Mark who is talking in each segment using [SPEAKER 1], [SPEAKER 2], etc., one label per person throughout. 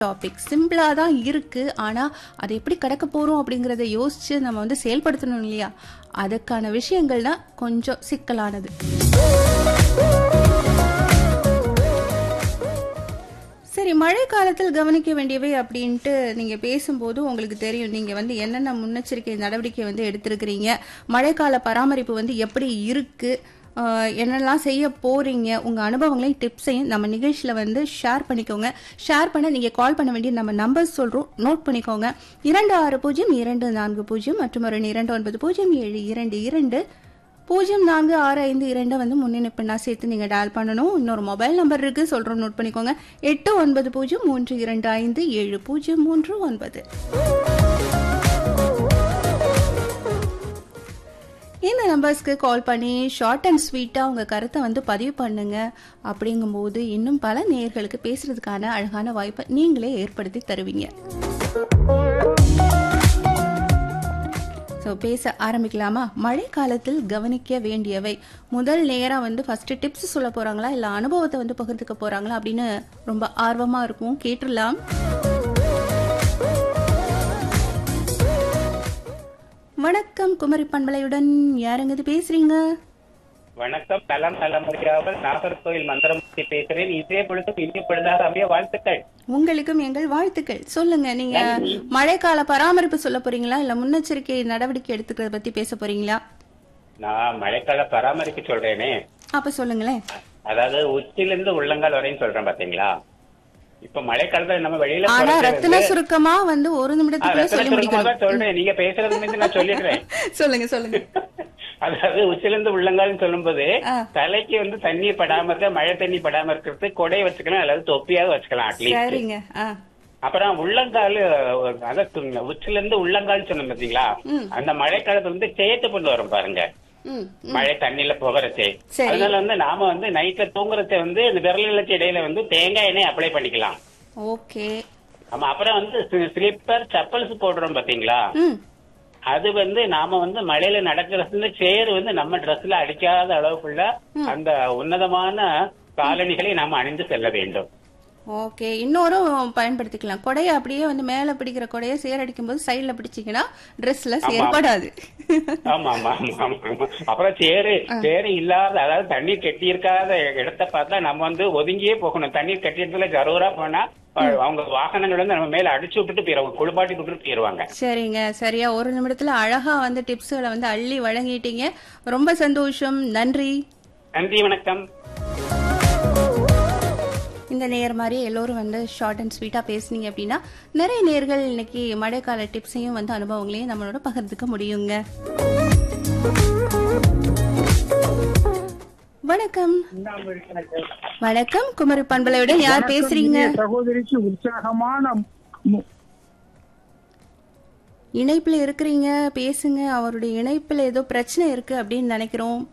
[SPEAKER 1] Topic சிம்பிளாக தான் இருக்குது ஆனால் அதை எப்படி கடக்க போகிறோம் அப்படிங்கிறத யோசித்து நம்ம வந்து செயல்படுத்தணும் இல்லையா அதுக்கான விஷயங்கள் தான் கொஞ்சம் சிக்கலானது சரி மழை காலத்தில் கவனிக்க வேண்டியவை அப்படின்ட்டு நீங்கள் பேசும்போது உங்களுக்கு தெரியும் நீங்கள் வந்து என்னென்ன முன்னெச்சரிக்கை நடவடிக்கை வந்து எடுத்திருக்கிறீங்க மழைக்கால பராமரிப்பு வந்து எப்படி இருக்குது என்னெல்லாம் செய்ய போறீங்க உங்கள் அனுபவங்களையும் டிப்ஸையும் நம்ம நிகழ்ச்சியில் வந்து ஷேர் பண்ணிக்கோங்க ஷேர் பண்ண நீங்கள் கால் பண்ண வேண்டிய நம்ம நம்பர் சொல்கிறோம் நோட் பண்ணிக்கோங்க இரண்டு ஆறு பூஜ்ஜியம் இரண்டு நான்கு பூஜ்ஜியம் மற்றும் ஒரு இரண்டு ஒன்பது பூஜ்ஜியம் ஏழு இரண்டு இரண்டு பூஜ்ஜியம் நான்கு ஆறு ஐந்து இரண்டை வந்து முன்னிணைப்புனா சேர்த்து நீங்கள் டயல் பண்ணணும் இன்னொரு மொபைல் நம்பர் இருக்கு சொல்கிறோம் நோட் பண்ணிக்கோங்க எட்டு ஒன்பது பூஜ்ஜியம் மூன்று இரண்டு ஐந்து ஏழு பூஜ்ஜியம் மூன்று ஒன்பது இந்த நம்பர்ஸ்க்கு கால் பண்ணி ஷார்ட் அண்ட் ஸ்வீட்டாக உங்கள் கருத்தை வந்து பதிவு பண்ணுங்க அப்படிங்கும்போது இன்னும் பல நேயர்களுக்கு பேசுறதுக்கான அழகான வாய்ப்பை நீங்களே ஏற்படுத்தி தருவீங்க ஸோ பேச ஆரம்பிக்கலாமா மழை காலத்தில் கவனிக்க வேண்டியவை முதல் நேராக வந்து ஃபர்ஸ்ட் டிப்ஸ் சொல்ல போறாங்களா இல்லை அனுபவத்தை வந்து பகிர்ந்துக்க போறாங்களா அப்படின்னு ரொம்ப ஆர்வமாக இருக்கும் கேட்டுடலாம் வணக்கம் குமரி பண்பலையுடன் யாருங்க இது பேசுறீங்க
[SPEAKER 2] வணக்கம் நலம் நலமுறையாமல் நாகர்கோவில் மந்திரமூர்த்தி பேசுறேன் இதே பொழுதும் இந்திய பொழுதாக அமைய வாழ்த்துக்கள்
[SPEAKER 1] உங்களுக்கும் எங்கள் வாழ்த்துக்கள் சொல்லுங்க நீங்க மழைக்கால பராமரிப்பு சொல்ல போறீங்களா இல்ல முன்னெச்சரிக்கை நடவடிக்கை எடுத்துக்கிறத பத்தி பேச போறீங்களா
[SPEAKER 2] நான் மழைக்கால பராமரிப்பு சொல்றேனே
[SPEAKER 1] அப்ப சொல்லுங்களேன்
[SPEAKER 2] அதாவது உச்சிலிருந்து உள்ளங்கால் வரையும் சொல்றேன் பாத்தீங்களா இப்ப மழைக்காலத்துல நம்ம வெளியில
[SPEAKER 1] ஆனா
[SPEAKER 2] போறது
[SPEAKER 1] ரத்தின
[SPEAKER 2] வந்து-
[SPEAKER 1] சுருக்கமா வந்து ஒரு
[SPEAKER 2] ஆ,
[SPEAKER 1] நிமிடத்துக்குள்ள
[SPEAKER 2] ரத்தின
[SPEAKER 1] சொல்லி
[SPEAKER 2] சுருக்கமா தான்
[SPEAKER 1] முடிக்கணும்
[SPEAKER 2] சொல்றேன் நீங்க பேசுறது வந்து நான் சொல்லிடுறேன்
[SPEAKER 1] சொல்லுங்க சொல்லுங்க
[SPEAKER 2] அதாவது உச்சிலிருந்து உள்ளங்கால்னு சொல்லும்போது
[SPEAKER 1] ஆ.
[SPEAKER 2] தலைக்கு வந்து தண்ணீர் படாம இருக்க மழை தண்ணி படாம இருக்கிறது கொடை வச்சுக்கலாம் அல்லது தொப்பியாவது வச்சுக்கலாம் அட்லீஸ்ட்
[SPEAKER 1] சரிங்க ஆ
[SPEAKER 2] அப்புறம் உள்ளங்கால் அதாவது உச்சில இருந்து உள்ளங்கால் சொன்னோம் பாத்தீங்களா
[SPEAKER 1] ம்.
[SPEAKER 2] அந்த மழைக்காலத்துல வந்து சேத்து கொண்டு வரும் பாருங்க
[SPEAKER 1] ம்
[SPEAKER 2] மழை தண்ணியில புகறச்சே
[SPEAKER 1] சரி.
[SPEAKER 2] அதனால வந்து நாம வந்து நைட்ல தூங்குறச்ச வந்து இந்த விரலுக்கு இடையில வந்து தேங்காய் எண்ணெய் அப்ளை பண்ணிக்கலாம்
[SPEAKER 1] ஓகே
[SPEAKER 2] ஆமா அப்புறம் வந்து ஸ்லிப்பர் செப்பல்ஸ் போடுறோம் பாத்தீங்களா
[SPEAKER 1] ம்
[SPEAKER 2] அது வந்து நாம வந்து மழையில நடக்கிறது சேர் வந்து நம்ம ட்ரெஸ்ல அடிக்காத அளவுக்குள்ள அந்த உன்னதமான காலணிகளை நாம அணிந்து செல்ல வேண்டும்
[SPEAKER 1] ஓகே இன்னொரும் பயன்படுத்திக்கலாம் கொடையை அப்படியே வந்து மேல பிடிக்கிற கொடையை சேரடிக்கும் போது சைடுல பிடிச்சிங்கன்னா ட்ரெஸ்ல செயற்படாது
[SPEAKER 2] ஆமா ஆமா ஆமா ஆமா ஆமா. அப்புறம் சேரு சேரு இல்லாத அதாவது தண்ணீர் கெட்டி இருக்காத இடத்த பார்த்தா நம்ம வந்து ஒதுங்கியே போகணும் தண்ணீர் கட்டி இடத்துல ஜரூரா போனா அஹ், அவங்க வாகனங்கள் வந்து நம்ம மேல அடிச்சு விட்டுட்டு போயிருவாங்க குளிப்பாட்டி விட்டுட்டு போயிருவாங்க
[SPEAKER 1] சரிங்க சரியா ஒரு நிமிடத்துல அழகா வந்து டிப்ஸ்களை வந்து அள்ளி வழங்கிட்டீங்க ரொம்ப சந்தோஷம் நன்றி
[SPEAKER 2] நன்றி வணக்கம்
[SPEAKER 1] இந்த நேர் மாதிரி எல்லோரும் வந்து ஷார்ட் அண்ட் ஸ்வீட்டாக பேசுனீங்க அப்படின்னா நிறைய நேர்கள் இன்னைக்கு மழைக்கால டிப்ஸையும் வந்து அனுபவங்களையும் நம்மளோட பகிர்ந்துக்க முடியுங்க வணக்கம் வணக்கம் குமரி பண்பலையுடன் யார் பேசுறீங்க
[SPEAKER 3] சகோதரிக்கு உற்சாகமான மு-
[SPEAKER 1] இணைப்புல இருக்கிறீங்க பேசுங்க அவருடைய இணைப்புல ஏதோ பிரச்சனை இருக்கு அப்படின்னு நினைக்கிறோம்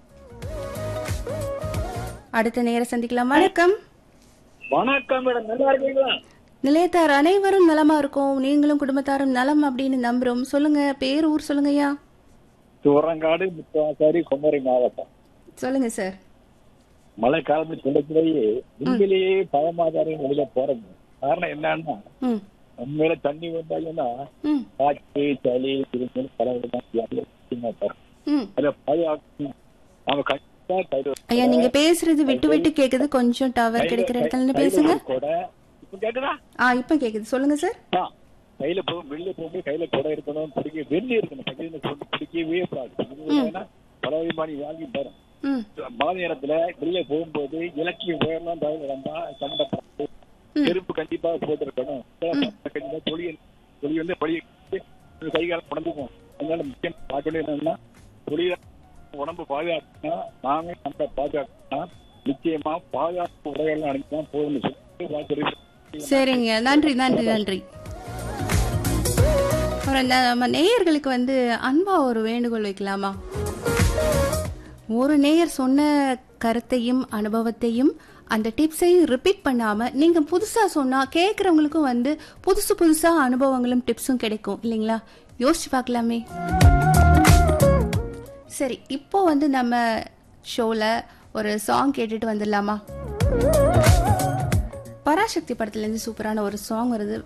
[SPEAKER 1] அடுத்த நேரம் சந்திக்கலாம் வணக்கம்
[SPEAKER 3] வணக்கம் மேடம் நல்லா இருக்கீங்களா
[SPEAKER 1] நிலையத்தார் அனைவரும் நலமா இருக்கும் நீங்களும் குடும்பத்தாரும் நலம் அப்படின்னு நம்புறோம் சொல்லுங்க பேர் ஊர் சொல்லுங்கய்யா
[SPEAKER 3] தூரங்காடு முத்துவாசாரி குமரி மாவட்டம்
[SPEAKER 1] சொல்லுங்க சார்
[SPEAKER 3] மழை காலத்து சொல்லத்திலேயே உண்மையிலேயே பயமாதாரம் வெளியில போறது காரணம் என்னன்னா
[SPEAKER 1] ம்
[SPEAKER 3] உண்மையில தண்ணி வந்தாங்கன்னா
[SPEAKER 1] ம்
[SPEAKER 3] காற்று சளி இருமல் பல விதமான
[SPEAKER 1] ம்
[SPEAKER 3] அதுல பாதுகாக்கணும் அவங்க கண்டிப்பா கையில
[SPEAKER 1] ஐயா நீங்க பேசுறது விட்டு விட்டு கேக்குது கொஞ்சம் டவர் கிடைக்கிற இடத்துல நின்னு பேசுங்க
[SPEAKER 3] கூட இப்ப கேக்குதா
[SPEAKER 1] ஆ இப்ப கேக்குது சொல்லுங்க சார்
[SPEAKER 3] ஆ, கையில போ வெளில போகும்போது கையில குடை இருக்கணும் பிடிக்க வெள்ளி இருக்கணும் பக்கத்துல கொண்டு பிடிக்கவே கூடாது பல விதமான வாங்கி தரும்
[SPEAKER 1] ம்
[SPEAKER 3] மழை நேரத்துல வெளியே போகும்போது இலக்கியம் உயரலாம் தவிர வந்தா சண்டை போட்டு செருப்பு கண்டிப்பா போட்டிருக்கணும் கண்டிப்பா தொழில் தொழில் வந்து பழி கைகாலம் உடம்புக்கும் அதனால முக்கியம் பார்க்கணும் என்னன்னா தொழில உடம்பு பாதுகாக்கணும் நாமே நம்ம பாதுகாக்கணும் நிச்சயமா பாதுகாப்பு உடைகள்லாம் அணிக்கலாம் போதும்னு சொல்லி வாழ்த்துறேன்.
[SPEAKER 1] சரிங்க நன்றி நன்றி நன்றி அப்புறம் நம்ம நேயர்களுக்கு வந்து அன்பா ஒரு வேண்டுகோள் வைக்கலாமா ஒரு நேயர் சொன்ன கருத்தையும் அனுபவத்தையும் அந்த டிப்ஸையும் ரிப்பீட் பண்ணாம நீங்க புதுசா சொன்னா கேட்கறவங்களுக்கும் வந்து புதுசு புதுசா அனுபவங்களும் டிப்ஸும் கிடைக்கும் இல்லைங்களா யோசிச்சு பார்க்கலாமே சரி இப்போ வந்து நம்ம ஷோல ஒரு சாங் கேட்டுட்டு வந்துடலாமா பராசக்தி பராசக்தி படத்துல இருந்து சூப்பரான ஒரு சாங் வருது